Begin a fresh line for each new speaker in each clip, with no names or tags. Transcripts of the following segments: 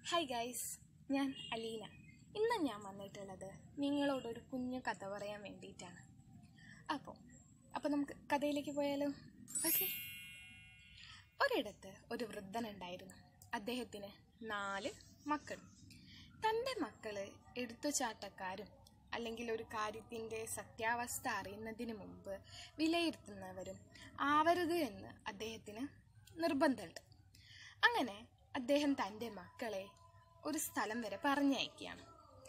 Hi guys ഞാൻ അലീന ഇന്ന് ഞാൻ വന്നിട്ടുള്ളത് നിങ്ങളോടൊരു കുഞ്ഞു കഥ പറയാൻ വേണ്ടിയിട്ടാണ് അപ്പോൾ അപ്പോൾ നമുക്ക് കഥയിലേക്ക് പോയാലോ ഓക്കെ ഒരിടത്ത് ഒരു വൃദ്ധനുണ്ടായിരുന്നു അദ്ദേഹത്തിന് നാല് മക്കൾ തൻ്റെ മക്കള് എടുത്തുചാട്ടക്കാരും അല്ലെങ്കിൽ ഒരു കാര്യത്തിൻ്റെ സത്യാവസ്ഥ അറിയുന്നതിന് മുമ്പ് വിലയിരുത്തുന്നവരും ആവരുത് എന്ന് അദ്ദേഹത്തിന് നിർബന്ധമുണ്ട് അങ്ങനെ അദ്ദേഹം തൻ്റെ മക്കളെ ഒരു സ്ഥലം വരെ പറഞ്ഞയക്കുകയാണ്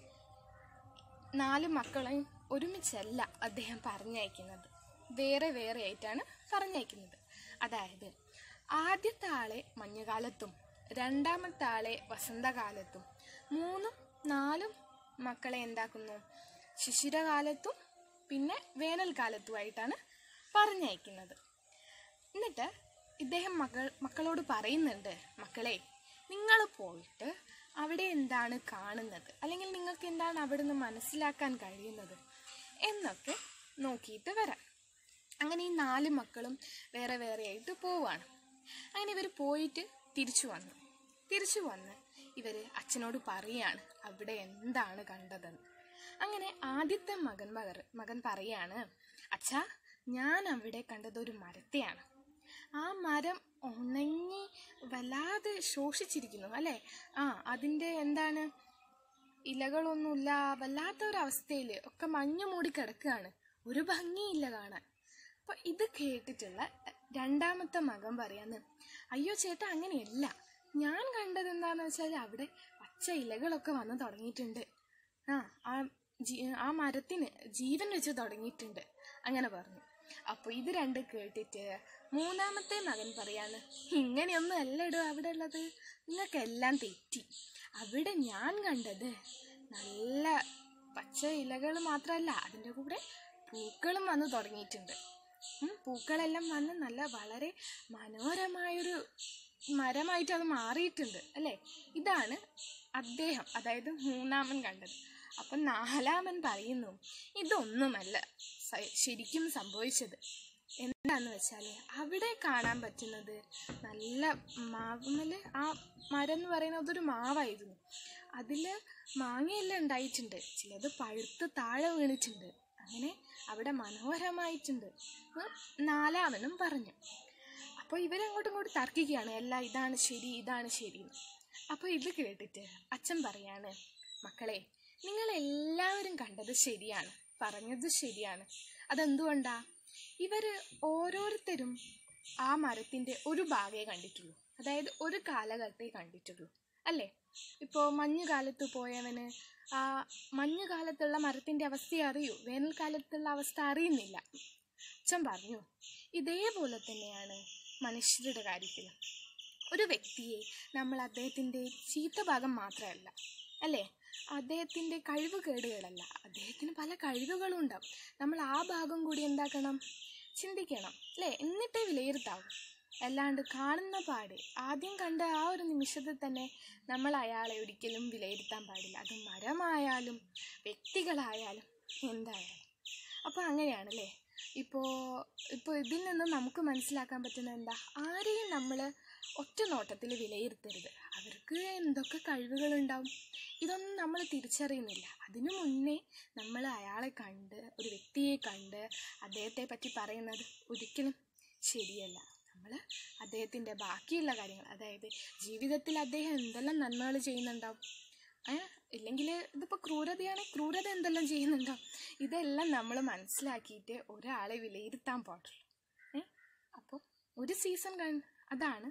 നാല് മക്കളെയും ഒരുമിച്ചല്ല അദ്ദേഹം പറഞ്ഞയക്കുന്നത് വേറെ വേറെ ആയിട്ടാണ് പറഞ്ഞയക്കുന്നത് അതായത് ആദ്യത്തെ ആളെ മഞ്ഞുകാലത്തും രണ്ടാമത്തെ ആളെ വസന്തകാലത്തും മൂന്നും നാലും മക്കളെ എന്താക്കുന്നു ശിശിരകാലത്തും പിന്നെ വേനൽക്കാലത്തുമായിട്ടാണ് പറഞ്ഞയക്കുന്നത് എന്നിട്ട് ഇദ്ദേഹം മകൾ മക്കളോട് പറയുന്നുണ്ട് മക്കളെ നിങ്ങൾ പോയിട്ട് അവിടെ എന്താണ് കാണുന്നത് അല്ലെങ്കിൽ നിങ്ങൾക്ക് എന്താണ് അവിടെ നിന്ന് മനസ്സിലാക്കാൻ കഴിയുന്നത് എന്നൊക്കെ നോക്കിയിട്ട് വരാം അങ്ങനെ ഈ നാല് മക്കളും വേറെ വേറെ ആയിട്ട് പോവാണ് അങ്ങനെ ഇവർ പോയിട്ട് തിരിച്ചു വന്നു തിരിച്ചു വന്ന് ഇവർ അച്ഛനോട് പറയാണ് അവിടെ എന്താണ് കണ്ടതെന്ന് അങ്ങനെ ആദ്യത്തെ മകൻ മകർ മകൻ പറയാണ് അച്ഛാ ഞാൻ അവിടെ കണ്ടത് ഒരു മരത്തെയാണ് ആ മരം ഉണങ്ങി വല്ലാതെ ശോഷിച്ചിരിക്കുന്നു അല്ലേ ആ അതിൻ്റെ എന്താണ് ഇലകളൊന്നുമില്ല വല്ലാത്ത ഒരു അവസ്ഥയിൽ ഒക്കെ മഞ്ഞ് മൂടി കിടക്കുകയാണ് ഒരു ഭംഗിയില്ല കാണാൻ അപ്പൊ ഇത് കേട്ടിട്ടുള്ള രണ്ടാമത്തെ മകൻ പറയാന്ന് അയ്യോ ചേട്ടാ അങ്ങനെയല്ല ഞാൻ കണ്ടത് എന്താന്ന് വെച്ചാൽ അവിടെ പച്ച ഇലകളൊക്കെ വന്ന് തുടങ്ങിയിട്ടുണ്ട് ആ ആ ജീ- ആ മരത്തിന് ജീവൻ വെച്ച് തുടങ്ങിയിട്ടുണ്ട് അങ്ങനെ പറഞ്ഞു അപ്പോൾ ഇത് രണ്ട് കേട്ടിട്ട് മൂന്നാമത്തെ മകൻ പറയാണ് ഇങ്ങനെയൊന്നും അല്ല ഇടോ അവിടെ ഉള്ളത് നിങ്ങൾക്കെല്ലാം തെറ്റി അവിടെ ഞാൻ കണ്ടത് നല്ല പച്ച ഇലകൾ മാത്രമല്ല അതിൻ്റെ കൂടെ പൂക്കളും വന്ന് തുടങ്ങിയിട്ടുണ്ട് ഉം, പൂക്കളെല്ലാം വന്ന് നല്ല വളരെ മനോഹരമായൊരു മരമായിട്ട് അത് മാറിയിട്ടുണ്ട് അല്ലേ ഇതാണ് അദ്ദേഹം അതായത് മൂന്നാമൻ കണ്ടത് അപ്പം നാലാമൻ പറയുന്നു ഇതൊന്നുമല്ല സ- ശരിക്കും സംഭവിച്ചത് എന്താന്ന് വെച്ചാൽ അവിടെ കാണാൻ പറ്റുന്നത് നല്ല മാവുമല് ആ മരം എന്ന് പറയുന്നത് ഒരു മാവായിരുന്നു അതിൽ മാങ്ങയെല്ലാം ഉണ്ടായിട്ടുണ്ട് ചിലത് പഴുത്ത് താഴെ വീണിട്ടുണ്ട് അങ്ങനെ അവിടെ മനോഹരമായിട്ടുണ്ട് എന്ന് നാലാമനും പറഞ്ഞു അപ്പോൾ ഇവരങ്ങോട്ടും ഇങ്ങോട്ട് തർക്കിക്കുകയാണ് അല്ല ഇതാണ് ശരി ഇതാണ് ശരി എന്ന്. അപ്പോൾ ഇത് കേട്ടിട്ട് അച്ഛൻ പറയാണ് മക്കളെ നിങ്ങൾ എല്ലാവരും കണ്ടത് ശരിയാണ് പറഞ്ഞത് ശരിയാണ് അതെന്തുകൊണ്ടാ ഇവര് ഓരോരുത്തരും ആ മരത്തിന്റെ ഒരു ഭാഗമേ കണ്ടിട്ടുള്ളൂ അതായത് ഒരു കാലഘട്ടേ കണ്ടിട്ടുള്ളൂ അല്ലേ ഇപ്പോൾ മഞ്ഞുകാലത്ത് പോയവന് ആ മഞ്ഞുകാലത്തുള്ള മരത്തിന്റെ അവസ്ഥ അറിയൂ വേനൽക്കാലത്തുള്ള അവസ്ഥ അറിയുന്നില്ല അച്ഛൻ പറഞ്ഞു ഇതേപോലെ തന്നെയാണ് മനുഷ്യരുടെ കാര്യത്തിലും ഒരു വ്യക്തിയെ നമ്മൾ അദ്ദേഹത്തിൻ്റെ ചീത്ത ഭാഗം മാത്രമല്ല അല്ലേ അദ്ദേഹത്തിൻ്റെ കഴിവുകേടുകളല്ല അദ്ദേഹത്തിന് പല കഴിവുകളും ഉണ്ടാവും നമ്മൾ ആ ഭാഗം കൂടി എന്താക്കണം ചിന്തിക്കണം അല്ലേ എന്നിട്ടേ വിലയിരുത്താവൂ അല്ലാണ്ട് കാണുന്ന പാട് ആദ്യം കണ്ട ആ ഒരു നിമിഷത്തിൽ തന്നെ നമ്മൾ അയാളെ ഒരിക്കലും വിലയിരുത്താൻ പാടില്ല അത് മരമായാലും വ്യക്തികളായാലും എന്തായാലും അപ്പോൾ അങ്ങനെയാണല്ലേ ഇപ്പോൾ ഇപ്പോൾ ഇതിൽ നിന്ന് നമുക്ക് മനസ്സിലാക്കാൻ പറ്റുന്നത് എന്താ ആരെയും നമ്മൾ ഒറ്റ നോട്ടത്തിൽ വിലയിരുത്തരുത് അവർക്ക് എന്തൊക്കെ കഴിവുകളുണ്ടാവും ഇതൊന്നും നമ്മൾ തിരിച്ചറിയുന്നില്ല അതിനു മുന്നേ നമ്മൾ അയാളെ കണ്ട് ഒരു വ്യക്തിയെ കണ്ട് അദ്ദേഹത്തെ പറ്റി പറയുന്നത് ഒരിക്കലും ശരിയല്ല നമ്മൾ അദ്ദേഹത്തിൻ്റെ ബാക്കിയുള്ള കാര്യങ്ങൾ അതായത് ജീവിതത്തിൽ അദ്ദേഹം എന്തെല്ലാം നന്മകൾ ചെയ്യുന്നുണ്ടാവും ഏ ഇല്ലെങ്കിൽ ഇതിപ്പോൾ ക്രൂരതയാണെങ്കിൽ ക്രൂരത എന്തെല്ലാം ചെയ്യുന്നുണ്ടാവും ഇതെല്ലാം നമ്മൾ മനസ്സിലാക്കിയിട്ട് ഒരാളെ വിലയിരുത്താൻ പാടുള്ളൂ ഏ അപ്പോൾ ഒരു സീസൺ കഴി അതാണ്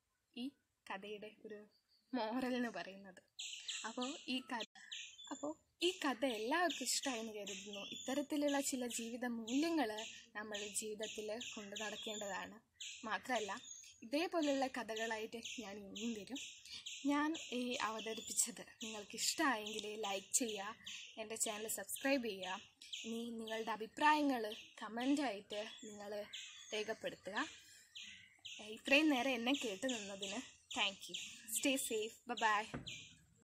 ഈ കഥയുടെ ഒരു മോറൽ എന്ന് പറയുന്നത് അപ്പോൾ ഈ കഥ അപ്പോൾ ഈ കഥ എല്ലാവർക്കും ഇഷ്ടമായെന്ന് കരുതുന്നു ഇത്തരത്തിലുള്ള ചില ജീവിത മൂല്യങ്ങൾ നമ്മൾ ജീവിതത്തിൽ കൊണ്ടു നടക്കേണ്ടതാണ് മാത്രമല്ല ഇതേപോലെയുള്ള കഥകളായിട്ട് ഞാൻ ഇനിയും വരും ഞാൻ ഈ അവതരിപ്പിച്ചത് നിങ്ങൾക്ക് ഇഷ്ടമായെങ്കിൽ ലൈക്ക് ചെയ്യുക എൻ്റെ ചാനൽ സബ്സ്ക്രൈബ് ചെയ്യുക ഇനി നിങ്ങളുടെ അഭിപ്രായങ്ങൾ കമൻ്റായിട്ട് നിങ്ങൾ രേഖപ്പെടുത്തുക ഇത്രയും നേരം എന്നെ കേട്ട് നിന്നതിന് thank you stay safe by